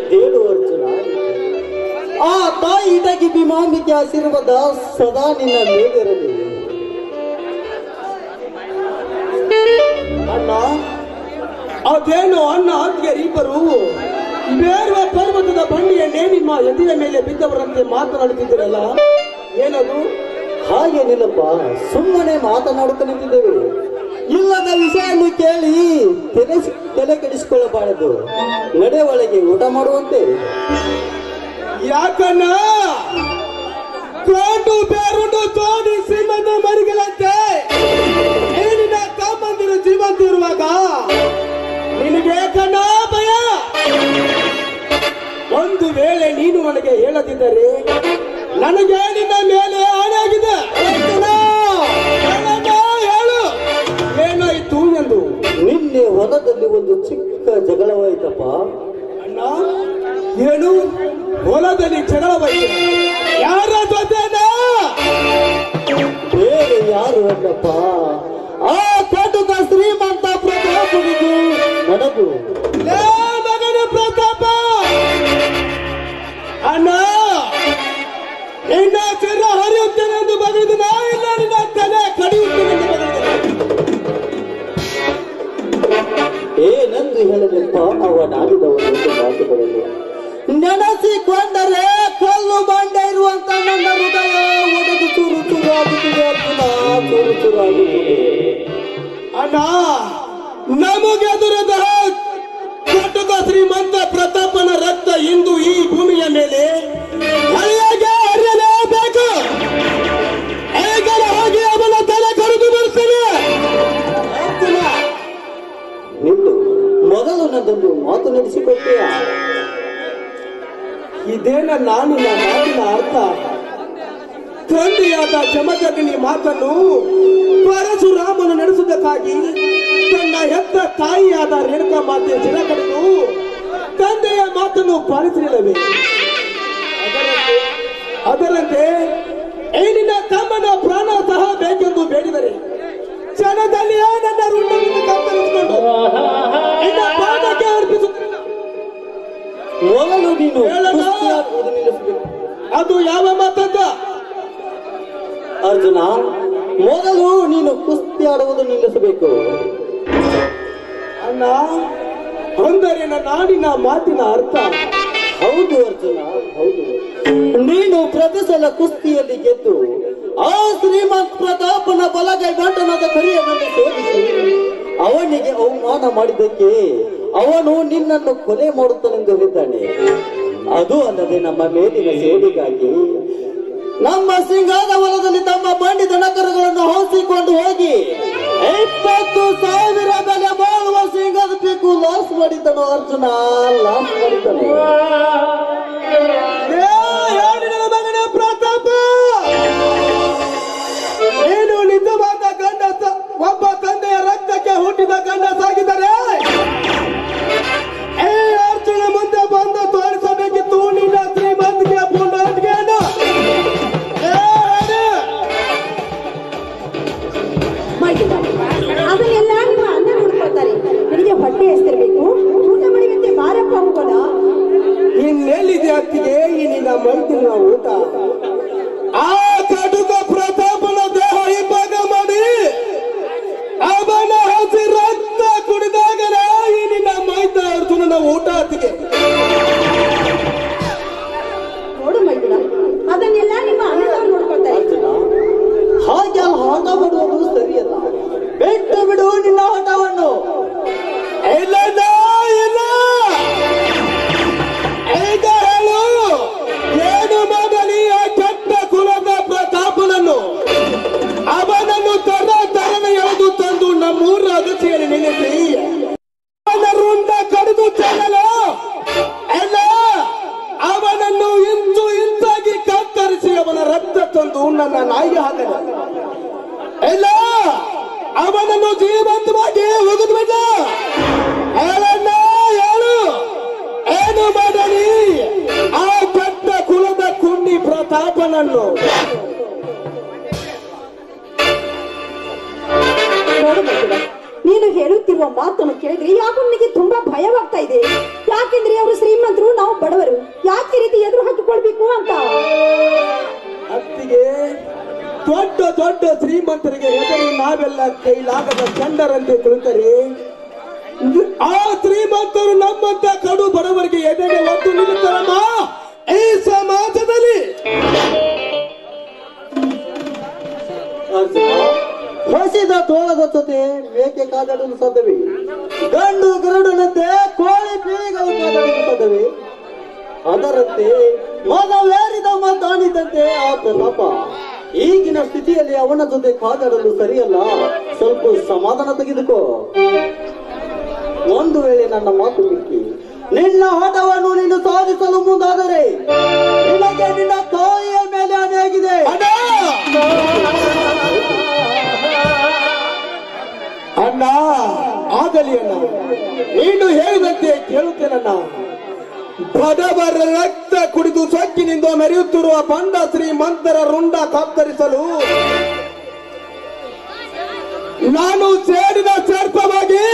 ಇದ್ದೇಳು ಅರ್ಜುನ ಆ ತಾಯಿ ಇಟಗಿ ಭೀಮಾಂಬಿಕೆ ಆಶೀರ್ವಾದ ಸದಾ ನಿನ್ನ ಮೇಲಿರಲಿ ಅಣ್ಣ ಅದೇನು ಅಣ್ಣ ಅಂತ್ಗೆ ಇಬ್ಬರು ಬೇರುವ ಪರ್ವತದ ಬಂಡಿಯನ್ನೇ ನಿಮ್ಮ ಎದೆಯ ಮೇಲೆ ಬಿದ್ದವರಂತೆ ಮಾತನಾಡುತ್ತಿದ್ದೀರಲ್ಲ ಏನದು ಹಾಗೇನಿಲ್ಲಪ್ಪ ಸುಮ್ಮನೆ ಮಾತನಾಡುತ್ತಾ ನಿಂತಿದ್ದೇವೆ ಇಲ್ಲದ ವಿಷಯನ್ನು ಕೇಳಿ ತಲೆ ತಲೆ ಕೆಡಿಸಿಕೊಳ್ಳಬಾರದು ನಡೆ ಒಳಗೆ ಊಟ ಮಾಡುವಂತೆ ಯಾಕಣ್ಣ ಕೋಟು ಬೇರುಂಡು ತೋಡಿ ಶ್ರೀಮಂತ ಮರಿಗಳಂತೆ ಏನಿನ ತಮ್ಮಂದಿರು ಜೀವಂತ ಇರುವಾಗ ನಿನಗೆ ಕಣ್ಣ ಭಯ ಒಂದು ವೇಳೆ ನೀನು ನನಗೆ ಹೇಳದಿದ್ದರೆ ನನಗೆ ನಿನ್ನ ಮೇಲೆ ಆಣೆಯಾಗಿದೆ ಹೇಳಣ್ಣ, ಹೇಳು ಏನಾಯ್ತು ಎಂದು ನಿನ್ನೆ ಹೊಲದಲ್ಲಿ ಒಂದು ಚಿಕ್ಕ ಜಗಳವಾಯಿತಪ್ಪ ಅಣ್ಣ ಏನು ಹೊಲದಲ್ಲಿ ಜಗಳವಾಯಿತು ಯಾರ ಜೊತೆನಾ ಬೇರೆ ಯಾರು ಅಲ್ಲಪ್ಪ ಆ ಕಟುಕ ಶ್ರೀಮಂತ ಪ್ರತಾಪನಿಗೂ ನನಗೂ ಲೇ ಮಗನ ಪ್ರತಾಪ ಅಣ್ಣ ನಿನ್ನ ಚಿರ ಹರಿಯುತ್ತೇನೆ ಎಂದು ಬಗೆದು ನಾ ಇಲ್ಲ ನಿನ್ನ ತಲೆ ಕಡಿಯುತ್ತೇನೆ ಎಂದು ಬಗೆದಿದ್ದೇನೆ. ಏನೆಂದು ಹೇಳಲೆಪ್ಪ ಅವ ನಾಡಿದವನು ಎಂದು ಮಾತುಗಳನ್ನು ನೆನೆಸಿಕೊಂಡರೆ ಕಲ್ಲು ಬಂಡೆ ಇರುವಂತ ನನ್ನ ಹೃದಯ ಒಡೆದು ಚೂರು ಚೂರಾಗುತ್ತಿದೆ ಅರ್ಜುನ ಚೂರು ಚೂರಾಗುತ್ತಿದೆ ಅಣ್ಣ ನಮಗೆ ಎದುರದ ಕಟುಕ ಶ್ರೀಮಂತ ಪ್ರತಾಪನ ರಕ್ತ ಇಂದು ಈ ಭೂಮಿಯ ಮೇಲೆ ಹರಿಯಾಗೆ ಹರಿಯಲೇಬೇಕು ಹೇಗಲ ಹೋಗಿ ಅವನ ತಲೆ ಕಡಿದು ಬರುತ್ತೇನೆ ಅರ್ಜುನ ನಿಲ್ಲು ಮೊದಲು ನನ್ನೊಂದು ಮಾತು ನಡೆಸಿಕೊಟ್ಟೆಯ ಇದೇನ ನಾನಿನ ಮಾತಿನ ಅರ್ಥ ತಂದೆಯಾದ ಜಮದಗ್ನಿ ಮಾತನ್ನು ಪರಶುರಾಮನ ನಡೆಸುವುದಕ್ಕಾಗಿ ತನ್ನ ಹೆತ್ತ ತಾಯಿಯಾದ ರೇಣುಕಾ ಮಾತೆ ಜನ ಕಡೆದು ತಂದೆಯ ಮಾತನ್ನು ಪಾಲಿಸಲಿಲ್ಲವೇ ಅದರಂತೆ ಅದರಂತೆ ಏನಿನ ತಮ್ಮನ ಪ್ರಾಣ ಸಹ ಬೇಕೆಂದು ಬೇಡಿದರೆ ಕ್ಷಣದಲ್ಲಿಯೇ ನನ್ನ ರುಂಡವನ್ನು ಕತ್ತರಿಸಿಕೊಂಡು ನಿನ್ನ ಪಾದಕ್ಕೆ ಅರ್ಪಿಸುತ್ತೇನೆ ಮೊದಲು ನೀನು ಹೇಳಣ್ಣ. ಕುಸ್ತಿಯಾಡುವುದು ನಿಲ್ಲಿಸಬೇಕು ಅದು ಯಾವ ಮಾತಂತ ಅರ್ಜುನ ಮೊದಲು ನೀನು ಕುಸ್ತಿ ಆಡುವುದು ನಿಲ್ಲಿಸಬೇಕು ಅಣ್ಣ ಅಂದರೆ ನನ್ನ ನಾಡಿನ ಮಾತಿನ ಅರ್ಥ ಹೌದು ಅರ್ಜುನ ಹೌದು ನೀನು ಪ್ರತಿ ಸಲ ಕುಸ್ತಿಯಲ್ಲಿ ಗೆದ್ದು ಆ ಶ್ರೀಮಂತ ಪ್ರತಾಪನ ಬಲಗೈ ಗಂಟನಾದ ಕರಿಯನನ್ನು ಸೋಲಿಸಿ ಅವನಿಗೆ ಅವಮಾನ ಮಾಡಿದ್ದಕ್ಕೆ ಅವನು ನಿನ್ನನ್ನು ಕೊಲೆ ಮಾಡುತ್ತಾನೆಂದು ಹೇಳಿದ್ದಾನೆ ಅದು ಅಲ್ಲದೆ ನಮ್ಮ ಮೇಲಿನ ಸೇವೆಗಾಗಿ ನಮ್ಮ ಸಿಂಗಾದ ಹೊಲದಲ್ಲಿ ತಮ್ಮ ಬಂಡಿ ದನಕರುಗಳನ್ನು ಹೊಸಿಕೊಂಡು ಹೋಗಿ ಇಪ್ಪತ್ತು ಸಾವಿರ ಬೆಲೆ ಬಾಳುವ ಸಿಂಗದ ಪೀಕು ಲಾಸ್ ಮಾಡಿದ್ದನು ಅರ್ಜುನ ಲಾಸ್ ಮಾಡಿದ್ದನು ಏ, ಹೇಳಿ ನನ್ನ ಮಗನ ಪ್ರತಾಪ ನೀನು ನಿಜವಾದ ಗಂಡಸ ಒಬ್ಬ ತಂದೆಯ ರಕ್ತಕ್ಕೆ ಹುಟ್ಟಿದ ಗಂಡಸಾಗಿದ್ದರೆ ಏ ಅರ್ಜುನ ಮುಂದೆ ಬಂದು ತೋರಿಸಬೇಕಿತ್ತು ನಿನ್ನ ಶ್ರೀಮಂತಿಗೆ ಪುಂಡಾಟಿಗೆಯನ್ನು ಏ, ಹೇಳಿ. ಮಾಡಿಲ್ಲ ಅದನ್ನೆಲ್ಲ ನಿಮ್ಮ ಅಣ್ಣ ನೋಡ್ಕೊಳ್ತಾರೆ ನಿನಗೆ ಹೊಟ್ಟೆ ಎಸ್ತಿರ್ಬೇಕು ಊಟ ಮಾಡಿದಂತೆ ಬಾರಪ್ಪ ಹೋಗೋಣ ಇನ್ನೆಲ್ಲಿದೆ ಅತ್ತಿಗೆ ಈ ನಿನ್ನ ಮೈದಿನ ಊಟ ಆ ಕಟುಕ ಪ್ರತಾಪನ ದೇಹ ಇಬ್ಬಾಗ ಮಾಡಿ ಅವನ ಹಸಿ ರಕ್ತ ಕುಡಿದಾಗಲೇ ಈ ನಿನ್ನ ಮೈದ ಅರ್ಜುನನ ಊಟ ಅತ್ತಿಗೆ ನೋಡು ಮೈದುನ ಅದನ್ನೆಲ್ಲ ನಿಮ್ಮ ಅಣ್ಣನವ್ರು ನೋಡ್ಕೊಳ್ತಾರೆ ಅರ್ಜುನ ಹಾಗೆ ಅಲ್ಲಿ ಹಠ ಮಾಡುವುದು ಸರಿಯಲ್ಲ ಬಿಟ್ಟು ಬಿಡು ನಿನ್ನ ಹಠವನ್ನು ಇಲ್ಲ ಇಲ್ಲ ಈಗ ಹೇಳು ಏನು ಮಾಡಲಿ ಆ ಕೆಟ್ಟ ಕುಲದ ಪ್ರತಾಪನನ್ನು ಅವನನ್ನು ತರ ತರನ ಎಳೆದು ತಂದು ನಮ್ಮೂರ ಅಗಸಿಯಲ್ಲಿ ನಿಲ್ಲಿಸಿ ಅವನ ರುಂಡ ಕಡಿದು ಚೆಲ್ಲಲು ಅಲ್ಲ ಅವನನ್ನು ಇಂಚು ಇಂಚಾಗಿ ಕತ್ತರಿಸಿ ಅವನ ರಕ್ತ ತಂದು ನನ್ನ ನಾಯಿಗೆ ಹಾಕಲು ಇಲ್ಲ ಅವನನ್ನು ಜೀವಂತವಾಗಿ ಹೋಗುದು ಬಿಡ ಹೇಳಣ್ಣ ಹೇಳು ಏನು ಮಾಡಲಿ ಆ ಕೆಟ್ಟ ಕುಲದ ಕುಂಡಿ ಪ್ರತಾಪನನ್ನು ನೋಡು ಮೈದುನ ನೀನು ಹೇಳುತ್ತಿರುವ ಮಾತನ್ನು ಕೇಳಿದ್ರೆ ಯಾಕೋ ನನಗೆ ತುಂಬಾ ಭಯವಾಗ್ತಾ ಇದೆ ಯಾಕೆಂದ್ರೆ ಅವರು ಶ್ರೀಮಂತರು ನಾವು ಬಡವರು ಯಾಕೆ ಈ ರೀತಿ ಎದುರು ಹಾಕಿಕೊಳ್ಬೇಕು ಅಂತ ಅತ್ತಿಗೆ ದೊಡ್ಡ ದೊಡ್ಡ ಶ್ರೀಮಂತರಿಗೆ ಎದುರು ನಾವೆಲ್ಲ ಕೈಲಾಗದ ಚಂಡರಂತೆ ಕುಳಿತರೆ ಆ ಶ್ರೀಮಂತರು ನಮ್ಮಂತ ಕಡು ಬಡವರಿಗೆ ಎದೆಗೆ ಒತ್ತು ನಿಲ್ಲುತ್ತಾರಮ್ಮ ಈ ಸಮಾಜದಲ್ಲಿ ಅರ್ಜುನ ಹೊಸಿದ ತೋಳದ ಜೊತೆ ಮೇಕೆ ಕಾದಾಡಲು ಸಾಧ್ಯವೇ ಗಂಡು ಗರುಡನಂತೆ ಕೋಳಿ ಪೀಳಿಗಳು ಕಾದಾಡಲು ಸಾಧ್ಯವೇ ಅದರಂತೆ ಮನವೇರಿದ ಮಾತಾಡಿದಂತೆ ಆ ಪ್ರತಾಪ ಈಗಿನ ಸ್ಥಿತಿಯಲ್ಲಿ ಅವನ ಜೊತೆ ಕಾದಾಡಲು ಸರಿಯಲ್ಲ ಸ್ವಲ್ಪ ಸಮಾಧಾನ ತೆಗೆದುಕೋ ಒಂದು ವೇಳೆ ನನ್ನ ಮಾತು ಬಿಕ್ಕಿ ನಿನ್ನ ಹಠವನ್ನು ನೀನು ಸಾಧಿಸಲು ಮುಂದಾದರೆ ನಿನಗೆ ನಿನ್ನ ತಾಯಿಯ ಮೇಲೆ ಅನೆಯಾಗಿದೆ ಅಣ್ಣ ಆಗಲಿ ಅಣ್ಣ ನೀನು ಹೇಳಿದಂತೆ ಕೇಳುತ್ತೇನಣ್ಣ ಬಡವರ ರಕ್ತ ಕುಡಿದು ಸೊಕ್ಕಿನಿಂದ ಮೆರೆಯುತ್ತಿರುವ ಬಂಡ ಶ್ರೀಮಂತರ ರುಂಡ ಕತ್ತರಿಸಲು ನಾನು ಸೇರಿದ ಸರ್ಪವಾಗಿ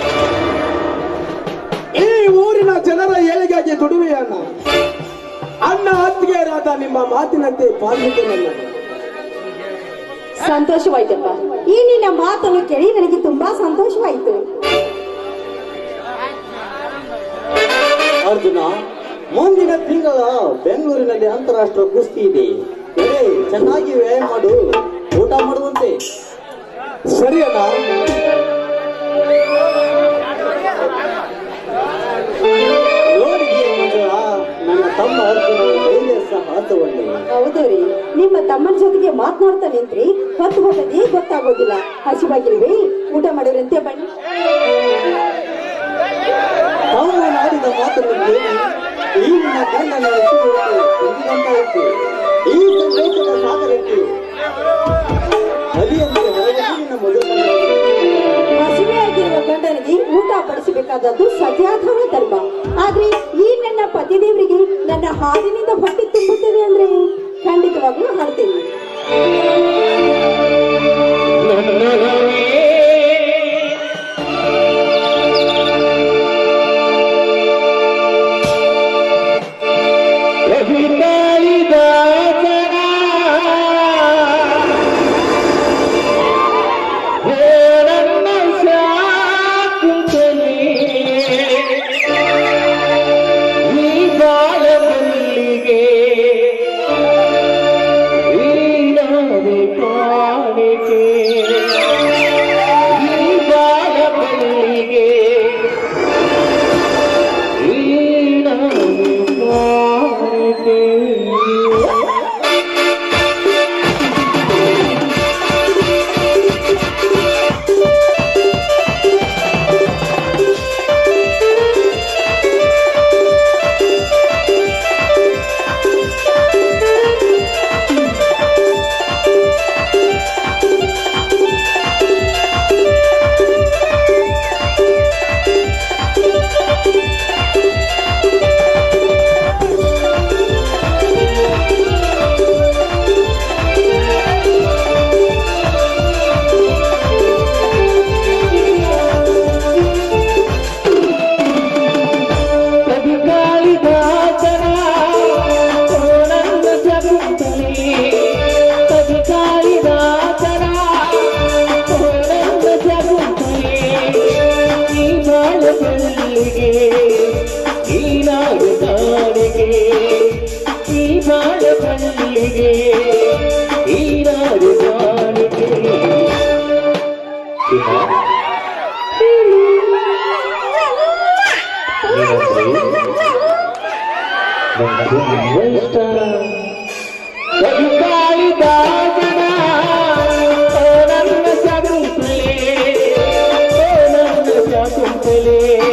ಈ ಊರಿನ ಜನರ ಏಳಿಗೆಗೆ ದುಡಿವೆ ಅಣ್ಣ ಅಣ್ಣ ಅತ್ತಿಗೆಯರಾದ ನಿಮ್ಮ ಮಾತಿನಂತೆ ಪಾಲಿಸುತ್ತೇನಣ್ಣ ಸಂತೋಷವಾಯ್ತಪ್ಪ ಈ ನಿನ್ನ ಮಾತನ್ನು ಕೇಳಿ ನನಗೆ ತುಂಬಾ ಸಂತೋಷವಾಯಿತು ಅರ್ಜುನ ಮುಂದಿನ ತಿಂಗಳ ಬೆಂಗಳೂರಿನಲ್ಲಿ ಅಂತಾರಾಷ್ಟ್ರೀಯ ಕುಸ್ತಿ ಇದೆ ಎಡೆ ಚೆನ್ನಾಗಿ ವ್ಯಾಯಾಮ ಮಾಡು ಊಟ ಮಾಡುವಂತೆ ಸರಿ ಅಣ್ಣ ನೋಡಿ ಮಂಜುಳ ನನ್ನ ತಮ್ಮ ಅರ್ಜುನ ಧೈರ್ಯ ಸಾಹಸವನ್ನು ಹೌದು ರೀ ನಿಮ್ಮ ತಮ್ಮನ ಜೊತೆಗೆ ಮಾತನಾಡ್ತಾ ನಿಂತ್ರಿ ಹೊತ್ತು ಹೋಗದೇ ಗೊತ್ತಾಗೋದಿಲ್ಲ ಹಸಿವಾಗಿಲ್ವೇ ಊಟ ಮಾಡೋರಂತೆ ಬನ್ನಿ ತಾವು ಆಡಿದ ಮಾತನ್ನು ಕೇಳಿ ಈ ನಿನ್ನ ಗಂಡನ ಹೊಂದಿದಂತಾಯಿತು ಈ ಸಂತೋಷದ ಸಾಗರಕ್ಕೆ ನದಿಯಂತೆ ಹೊರಗೆ ನಿನ್ನ ಮೊದಲ ಹಸಿವೆಯಾಗಿರುವ ಗಂಡನಿಗೆ ಊಟ ಬಡಿಸಬೇಕಾದದ್ದು ಸತ್ಯಾಧಾರ ಧರ್ಮ ಆದ್ರೆ ಈ ನನ್ನ ಪತಿದೇವರಿಗೆ ನನ್ನ ಹಾಲಿನಿಂದ ಹೊಟ್ಟೆ ತುಂಬುತ್ತದೆ ಅಂದ್ರೆ ಖಂಡಿತವಾಗ್ಲೂ ಹಾಡ್ತೇನೆ ಶಕುಂತಲೆ